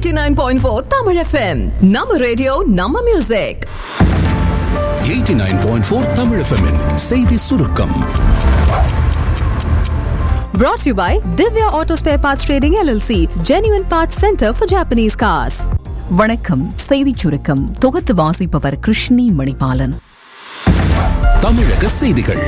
89.4 Tamil FM. நம்ம radio நம்ம music 89.4 Tamil FM -இன் செய்தி சுருக்கம் Brought to you by Divya Auto Spare Parts Trading LLC, Genuine Parts Center for Japanese Cars. வணக்கம் செய்திச் சுருக்கம் தொகுத்து வாசிப்பவர் கிருஷ்ணி மணிபாலன் தமிழக செய்திகள்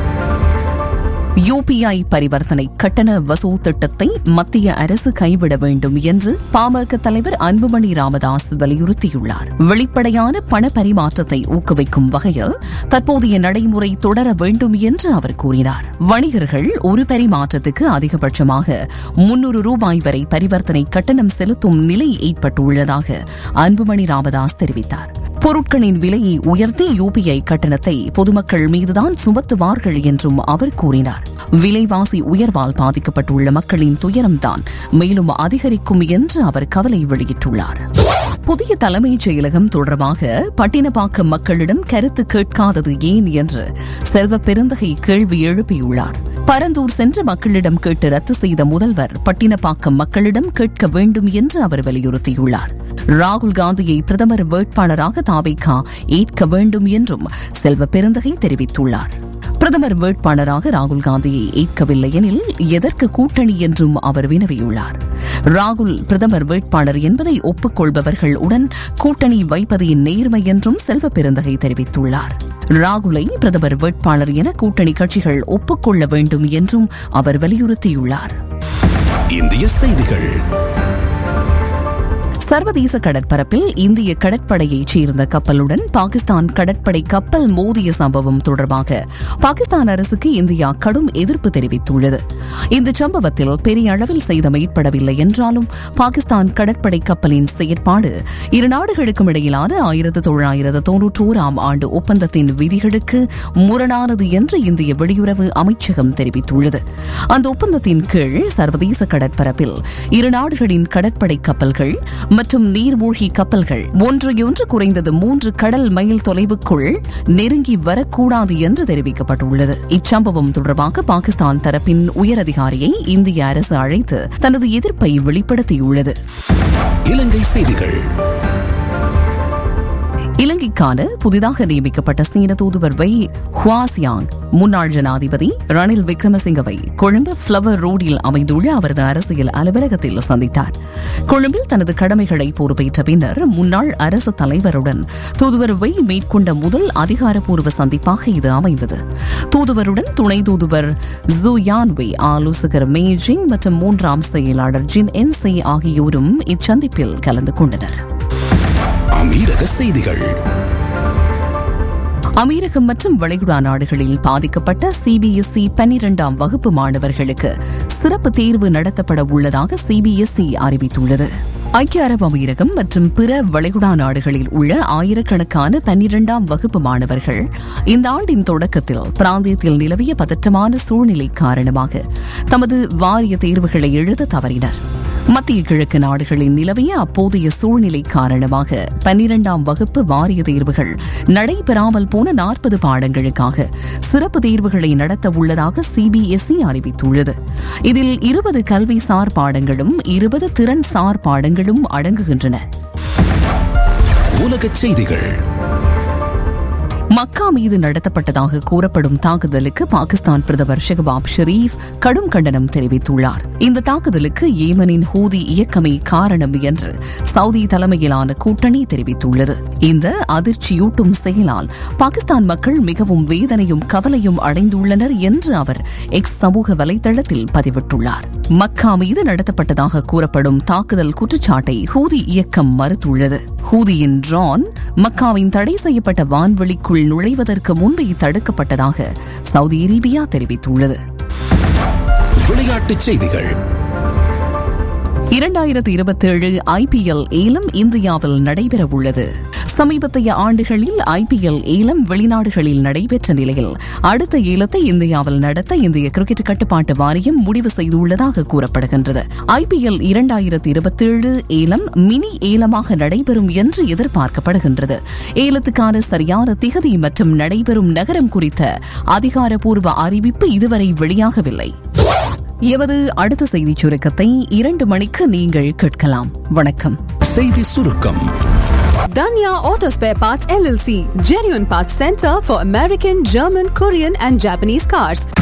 யுபிஐ பரிவர்த்தனை கட்டண வசூல் திட்டத்தை மத்திய அரசு கைவிட வேண்டும் என்று பாமக தலைவர் அன்புமணி ராமதாஸ் வலியுறுத்தியுள்ளார் வெளிப்படையான பண பரிமாற்றத்தை ஊக்குவிக்கும் வகையில் தற்போதைய நடைமுறை தொடர வேண்டும் என்று அவர் கூறினார் வணிகர்கள் ஒரு பரிமாற்றத்துக்கு அதிகபட்சமாக முன்னூறு ரூபாய் வரை பரிவர்த்தனை கட்டணம் செலுத்தும் நிலை ஏற்பட்டுள்ளதாக அன்புமணி ராமதாஸ் தெரிவித்தார் பொருட்களின் விலையை உயர்த்தி யூபிஐ கட்டணத்தை பொதுமக்கள் மீதுதான் சுமத்துவார்கள் என்றும் அவர் கூறினார் விலைவாசி உயர்வால் பாதிக்கப்பட்டுள்ள மக்களின் துயரம்தான் மேலும் அதிகரிக்கும் என்று அவர் கவலை வெளியிட்டுள்ளார் புதிய தலைமைச் செயலகம் தொடர்பாக பட்டினப்பாக்கம் மக்களிடம் கருத்து கேட்காதது ஏன் என்று செல்வ பெருந்தகை கேள்வி எழுப்பியுள்ளார் பரந்தூர் சென்று மக்களிடம் கேட்டு ரத்து செய்த முதல்வர் பட்டினப்பாக்கம் மக்களிடம் கேட்க வேண்டும் என்று அவர் வலியுறுத்தியுள்ளார் ராகுல் காந்தியை பிரதமர் வேட்பாளராக தாவேகா ஏற்க வேண்டும் என்றும் செல்வ பெருந்தகை தெரிவித்துள்ளார் பிரதமர் வேட்பாளராக ராகுல் காந்தியை ஏற்கவில்லை எனில் எதற்கு கூட்டணி என்றும் அவர் வினவியுள்ளார் ராகுல் பிரதமர் வேட்பாளர் என்பதை ஒப்புக்கொள்பவர்கள் உடன் கூட்டணி வைப்பதே நேர்மை என்றும் செல்வ பெருந்தகை தெரிவித்துள்ளார் ராகுலை பிரதமர் வேட்பாளர் என கூட்டணி கட்சிகள் ஒப்புக்கொள்ள வேண்டும் என்றும் அவர் வலியுறுத்தியுள்ளார் இந்திய செய்திகள் சர்வதேச கடற்பரப்பில் இந்திய கடற்படையைச் சேர்ந்த கப்பலுடன் பாகிஸ்தான் கடற்படை கப்பல் மோதிய சம்பவம் தொடர்பாக பாகிஸ்தான் அரசுக்கு இந்தியா கடும் எதிர்ப்பு தெரிவித்துள்ளது இந்த சம்பவத்தில் பெரிய அளவில் சேதம் ஏற்படவில்லை என்றாலும் பாகிஸ்தான் கடற்படை கப்பலின் செயற்பாடு இரு நாடுகளுக்கும் இடையிலான ஆயிரத்து தொள்ளாயிரத்து தொன்னூற்றோராம் ஆண்டு ஒப்பந்தத்தின் விதிகளுக்கு முரணானது என்று இந்திய வெளியுறவு அமைச்சகம் தெரிவித்துள்ளது அந்த ஒப்பந்தத்தின் கீழ் சர்வதேச கடற்பரப்பில் இரு நாடுகளின் கடற்படை கப்பல்கள் மற்றும் நீர்மூழ்கி கப்பல்கள் ஒன்றையொன்று குறைந்தது மூன்று கடல் மைல் தொலைவுக்குள் நெருங்கி வரக்கூடாது என்று தெரிவிக்கப்பட்டுள்ளது இச்சம்பவம் தொடர்பாக பாகிஸ்தான் தரப்பின் உயரதிகாரியை இந்திய அரசு அழைத்து தனது எதிர்ப்பை வெளிப்படுத்தியுள்ளது இலங்கை செய்திகள் இலங்கைக்கான புதிதாக நியமிக்கப்பட்ட சீன தூதுவர் வை ஹுவாசியாங் முன்னாள் ஜனாதிபதி ரணில் விக்ரமசிங்கவை கொழும்பு பிளவர் ரோடில் அமைந்துள்ள அவரது அரசியல் அலுவலகத்தில் சந்தித்தார் கொழும்பில் தனது கடமைகளை பொறுப்பேற்ற பின்னர் முன்னாள் அரசு தலைவருடன் தூதுவர் வை மேற்கொண்ட முதல் அதிகாரப்பூர்வ சந்திப்பாக இது அமைந்தது தூதுவருடன் துணை தூதுவர் ஜூ யான்வே ஆலோசகர் மேஜிங் மற்றும் மூன்றாம் செயலாளர் ஜின் என்சே ஆகியோரும் இச்சந்திப்பில் கலந்து கொண்டனர் அமீரக செய்திகள் அமீரகம் மற்றும் வளைகுடா நாடுகளில் பாதிக்கப்பட்ட சிபிஎஸ்இ பன்னிரண்டாம் வகுப்பு மாணவர்களுக்கு சிறப்பு தேர்வு நடத்தப்பட உள்ளதாக சிபிஎஸ்இ அறிவித்துள்ளது ஐக்கிய அரபு அமீரகம் மற்றும் பிற வளைகுடா நாடுகளில் உள்ள ஆயிரக்கணக்கான பன்னிரண்டாம் வகுப்பு மாணவர்கள் இந்த ஆண்டின் தொடக்கத்தில் பிராந்தியத்தில் நிலவிய பதற்றமான சூழ்நிலை காரணமாக தமது வாரிய தேர்வுகளை எழுத தவறினர் மத்திய கிழக்கு நாடுகளில் நிலவிய அப்போதைய சூழ்நிலை காரணமாக பன்னிரண்டாம் வகுப்பு வாரிய தேர்வுகள் நடைபெறாமல் போன நாற்பது பாடங்களுக்காக சிறப்பு தேர்வுகளை நடத்த உள்ளதாக சிபிஎஸ்இ அறிவித்துள்ளது இதில் இருபது கல்விசார் பாடங்களும் இருபது திறன் சார் பாடங்களும் அடங்குகின்றன உலகச் செய்திகள் மக்கா மீது நடத்தப்பட்டதாக கூறப்படும் தாக்குதலுக்கு பாகிஸ்தான் பிரதமர் ஷெஹபாப் ஷெரீப் கடும் கண்டனம் தெரிவித்துள்ளார் இந்த தாக்குதலுக்கு ஏமனின் ஹூதி இயக்கமே காரணம் என்று சவுதி தலைமையிலான கூட்டணி தெரிவித்துள்ளது இந்த அதிர்ச்சியூட்டும் செயலால் பாகிஸ்தான் மக்கள் மிகவும் வேதனையும் கவலையும் அடைந்துள்ளனர் என்று அவர் எக்ஸ் சமூக வலைதளத்தில் பதிவிட்டுள்ளார் மக்கா மீது நடத்தப்பட்டதாக கூறப்படும் தாக்குதல் குற்றச்சாட்டை ஹூதி இயக்கம் மறுத்துள்ளது ஹூதியின் ட்ரான் மக்காவின் தடை செய்யப்பட்ட வான்வெளிக்குள் நுழைவதற்கு முன்பே தடுக்கப்பட்டதாக சவுதி அரேபியா தெரிவித்துள்ளது விளையாட்டுச் செய்திகள் இரண்டாயிரத்தி இருபத்தேழு ஐபிஎல் ஏலம் இந்தியாவில் நடைபெறவுள்ளது சமீபத்திய ஆண்டுகளில் ஐபிஎல் ஏலம் வெளிநாடுகளில் நடைபெற்ற நிலையில் அடுத்த ஏலத்தை இந்தியாவில் நடத்த இந்திய கிரிக்கெட் கட்டுப்பாட்டு வாரியம் முடிவு செய்துள்ளதாக கூறப்படுகின்றது ஐபிஎல் இரண்டாயிரத்தி இருபத்தேழு ஏலம் மினி ஏலமாக நடைபெறும் என்று எதிர்பார்க்கப்படுகின்றது ஏலத்துக்கான சரியான திகதி மற்றும் நடைபெறும் நகரம் குறித்த அதிகாரப்பூர்வ அறிவிப்பு இதுவரை வெளியாகவில்லை எமது அடுத்த செய்திச் சுருக்கத்தை இரண்டு மணிக்கு நீங்கள் கேட்கலாம் வணக்கம் செய்தி சுருக்கம் Danya Auto Spare Parts LLC, genuine parts center for American, German, Korean, and Japanese cars.